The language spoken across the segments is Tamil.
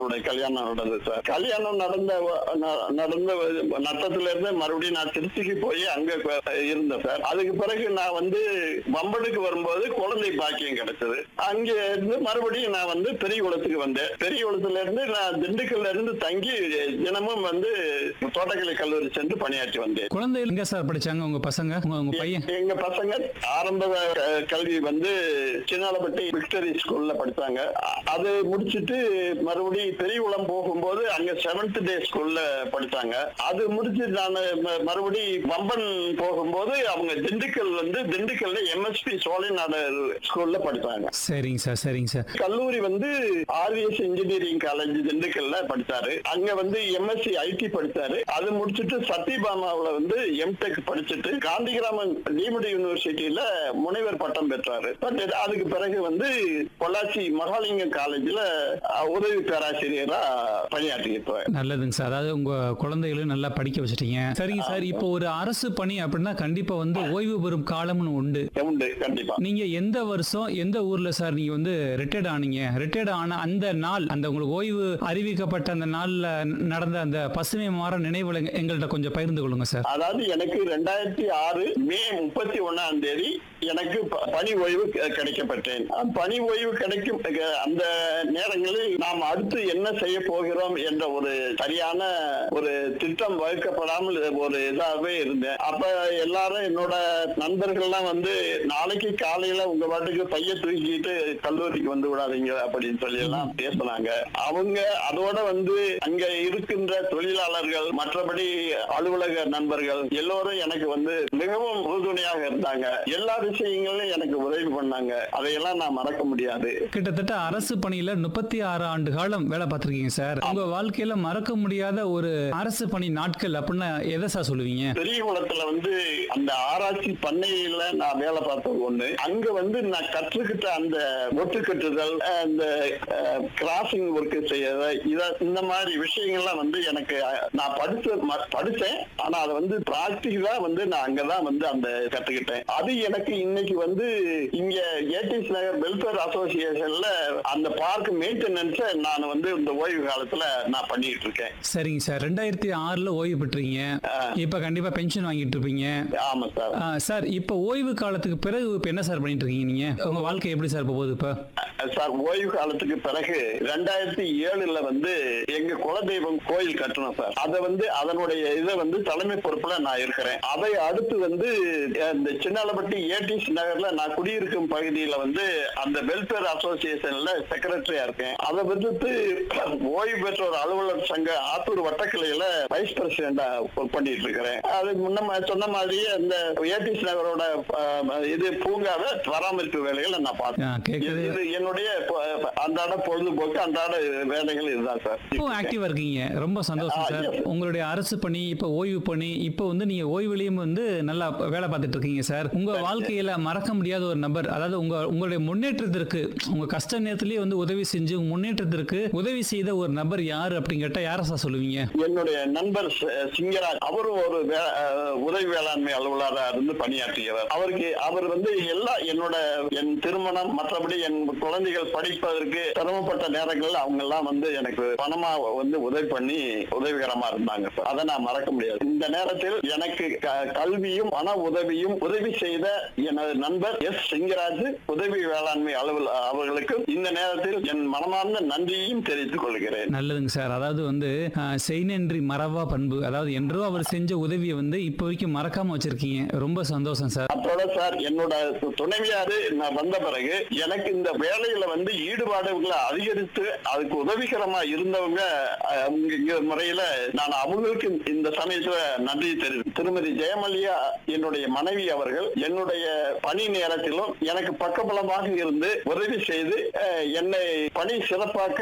உடைய கல்யாணம் நடந்தது சார் கல்யாணம் நடந்த ந- நடந்த நட்டத்துல இருந்து மறுபடியும் நான் திருச்சிக்கு போய் அங்க ப- இருந்தேன் சார் அதுக்கு பிறகு நான் வந்து வம்பனுக்கு வரும்போது குழந்தை பாக்கியம் கிடைச்சது அங்க இருந்து மறுபடியும் நான் வந்து பெரியகுளத்துக்கு வந்தேன் பெரியகுளத்துல இருந்து நான் திண்டுக்கல்ல இருந்து தங்கி தினமும் வந்து தோட்டக்கலை கல்லூரி சென்று பணியாற்றி வந்தேன் குழந்தைகள் எங்க சார் படிச்சாங்க உங்க பசங்க உங்க உங்க பையன் எங்க பசங்க ஆரம்ப க- கல்வி வந்து சின்னாலப்பட்டி விக்டரி ஸ்கூல்ல படிச்சாங்க அ- அது முடிச்சிட்டு மறுபடியும் பெரியகுளம் போகும்போது அங்க செவன்த் டே ஸ்கூல்ல படிச்சாங்க அது முடிச்சு நான் ம- மறுபடி வம்பன் போகும்போது அவங்க திண்டுக்கல் வந்து திண்டுக்கல்ல எம்எஸ்பி சோலைநாடு ஸ்கூல்ல படிச்சாங்க சரிங்க சார் சரிங்க சார் கல்லூரி வந்து ஆர்விஎஸ் இன்ஜினியரிங் காலேஜ் திண்டுக்கல்ல படிச்சாரு அங்க வந்து எம்எஸ்சி ஐடி படிச்சாரு அது முடிச்சிட்டு சத்யபாமாவுல வந்து எம்டெக் படிச்சுட்டு காந்திகிராமன் டீம்டு யூனிவர்சிட்டியில முனைவர் பட்டம் பெற்றாரு பட் அதுக்கு பிறகு வந்து பொள்ளாச்சி மகாலிங்கம் காலேஜ்ல அஹ், உதவி பேராசிரியரா பணியாற்றிட்டு நல்லதுங்க சார் அதாவது உங்க குழந்தைகளும் நல்லா படிக்க வச்சிட்டீங்க சரிங்க சார் இப்போ ஒரு அரசு பணி அப்படின்னா கண்டிப்பா வந்து ஓய்வு பெறும் காலம்னு உண்டு உண்டு கண்டிப்பா நீங்க எந்த வருஷம் எந்த ஊர்ல சார் நீங்க வந்து ரிட்டையர்ட் ஆனீங்க ரிட்டையர்ட் ஆன அந்த நாள் அந்த உங்களுக்கு ஓய்வு அறிவிக்கப்பட்ட அந்த நாள்ல நடந்த அந்த பசுமை மாற நினைவுகளை எங்க- எங்கள்ட்ட கொஞ்சம் பகிர்ந்து கொள்ளுங்க சார் அதாவது எனக்கு ரெண்டாயிரத்தி ஆறு மே முப்பத்தி ஒன்னாம் தேதி எனக்கு ப- பணி ஓய்வு க- கிடைக்கப்பட்டேன் அஹ் பணி ஓய்வு கிடைக்கும் அஹ் அந்த நேரங்களில் நாம் அடுத்து என்ன செய்ய போகிறோம் என்ற ஒரு சரியான ஒரு திட்டம் வகுக்கப்படாமல் ஒரு இதாகவே இருந்தேன் அப்ப எல்லாரும் என்னோட நண்பர்கள்லாம் வந்து நாளைக்கு காலையில உங்க பாட்டுக்கு பைய தூக்கிட்டு கல்லூரிக்கு வந்து விடாதீங்க அப்படின்னு சொல்லி எல்லாம் பேசினாங்க அவங்க அதோட வந்து அங்க இருக்கின்ற தொழிலாளர்கள் மற்றபடி அலுவலக நண்பர்கள் எல்லோரும் எனக்கு வந்து மிகவும் உறுதுணையாக இருந்தாங்க எல்லா விஷயங்களும் எனக்கு உதவி பண்ணாங்க அதையெல்லாம் நான் மறக்க முடியாது கிட்டத்தட்ட அரசு பணியில முப்பத்தி ஆறு ஆண்டு காலம் வேலை பார்த்திருக்கீங்க சார் உங்க வாழ்க்கையில மறக்க முடியாத ஒரு அரசு பணி நாட்கள் அப்படின்னா எதை சார் சொல்லுவீங்க பெரிய குளத்துல வந்து அந்த ஆராய்ச்சி பண்ணையில நான் வேலை பார்த்தது ஒண்ணு அங்க வந்து நான் கற்றுக்கிட்ட அந்த ஒட்டு கட்டுதல் அஹ், இந்த கிராசிங் ஒர்க் செய்யறது இத இந்த மாதிரி விஷயங்கள்லாம் வந்து எனக்கு அஹ், நான் படிச்ச ம- படிச்சேன் ஆனா அதை வந்து பிராக்டிகலா வந்து நான் அங்கதான் வந்து அந்த கத்துக்கிட்டேன் அது எனக்கு இன்னைக்கு வந்து இங்க ஏடிஸ் நகர் வெல்ஃபேர் அசோசியேஷன்ல அந்த பார்க் மெயின்டெனன்ஸ நான் வந்து இந்த ஓய்வு காலத்துல நான் பண்ணிட்டு இருக்கேன் சரிங்க சார் ரெண்டாயிரத்தி ஆறுல ஓய்வு பெற்றீங்க இப்ப கண்டிப்பா பென்ஷன் வாங்கிட்டு இருப்பீங்க ஆமா சார் ஆ, சார் இப்ப ஓய்வு காலத்துக்கு பிறகு இப்ப என்ன சார் பண்ணிட்டு இருக்கீங்க நீங்க உங்க வாழ்க்கை எப்படி சார் போகுது இப்ப சார் ஓய்வு காலத்துக்கு பிறகு ரெண்டாயிரத்தி ஏழுல வந்து எங்க குலதெய்வம் கோயில் கட்டணும் சார் அதை வந்து அதனுடைய இதை வந்து தலைமை பொறுப்புல நான் இருக்கிறேன் அதை அடுத்து வந்து அஹ், இந்த சின்னாலப்பட்டி ஏடிஸ் நகர்ல நான் குடியிருக்கும் பகுதியில வந்து அந்த வெல்ஃபேர் அசோசியேஷன்ல செக்ரட்டரியா இருக்கேன் அதை விடுத்து ஓய்வு பெற்ற ஒரு அலுவலர் சங்க ஆத்தூர் வட்டக்கிளையில வைஸ் பிரசிடண்டா ஒர்க் பண்ணிட்டு இருக்கிறேன் அது முன்ன சொன்ன மாதிரியே இந்த ஏடிஸ் நகரோட அஹ், இது பூங்காவை பராமரிப்பு வேலைகளை நான் ஆ, பார்த்தேன் கேக்குது. இது என்னுடைய பொ- அன்றாட பொழுதுபோக்கு அன்றாட வேலைகள் இதுதான் சார் இப்போ ஆக்டிவா இருக்கீங்க ரொம்ப சந்தோஷம் ஆ, சார் yes. உங்களுடைய அரசு பணி இப்ப ஓய்வு பணி இப்போ வந்து நீங்க ஓய்வுலையும் வந்து நல்லா வேலை பார்த்துட்டு இருக்கீங்க சார் உங்க வாழ்க்கையில மறக்க முடியாத ஒரு நபர் அதாவது உங்க உங்களுடைய முன்னேற்றத்திற்கு உங்க கஷ்ட நேரத்திலேயே வந்து உதவி செஞ்சு உங்க முன்னேற்றத்திற்கு உதவி செய்த ஒரு நபர் யாரு அப்படின்னு கேட்டா யாரை சார் சொல்லுவீங்க என்னுடைய நண்பர் சி- சிங்கராஜ் அவரும் ஒரு வே- அஹ், உதவி வேளாண்மை அலுவலராக இருந்து பணியாற்றியவர் அவருக்கு அவர் வந்து எல்லா என்னோட என் திருமணம் மற்றபடி என் குழந்தைகள் படிப்பதற்கு சிரமப்பட்ட நேரங்கள்ல அவங்க எல்லாம் வந்து எனக்கு பணமா வந்து உதவி பண்ணி உதவிகரமா இருந்தாங்க சார் அதை நான் மறக்க முடியாது இந்த நேரத்தில் எனக்கு க- கல்வியும் பண உதவியும் உதவி செய்த எனது நண்பர் எஸ் சிங்கராஜ் உதவி வேளாண்மை அலுவலர் அவர்களுக்கு இந்த நேரத்தில் என் மனமார்ந்த நன்றியையும் தெரிவித்துக் கொள்கிறேன் நல்லதுங்க சார் அதாவது வந்து ஆஹ், செய்நன்றி மறவா பண்பு அதாவது என்றோ அவர் செஞ்ச உதவியை வந்து இப்போ வரைக்கும் மறக்காம வச்சிருக்கீங்க ரொம்ப சந்தோஷம் சார் அதோட சார் என்னோட துணைவியாரு நான் வந்த பிறகு எனக்கு இந்த வேலையில வந்து ஈடுபாடுகளை அதிகரித்து அதுக்கு உதவிகரமா இருந்தவங்க அஹ், அவங்க இங்க முறையில நான் அவங்களுக்கு இந்த சமயத்துல நன்றி தெரிவித்து திருமதி ஜெயமல்லியா என்னுடைய மனைவி அவர்கள் என்னுடைய பணி நேரத்திலும் எனக்கு பக்கபலமாக இருந்து உதவி செய்து அஹ், என்னை பணி சிறப்பாக்க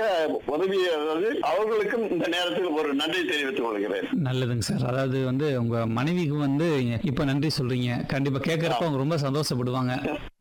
உதவியது அவர்களுக்கும் இந்த நேரத்தில் ஒரு நன்றி தெரிவித்துக் கொள்கிறேன் நல்லதுங்க சார் அதாவது வந்து உங்க மனைவிக்கு வந்து இப்ப நன்றி சொல்றீங்க கண்டிப்பா கேட்கறப்ப அவங்க ரொம்ப சந்தோஷப்படுவாங்க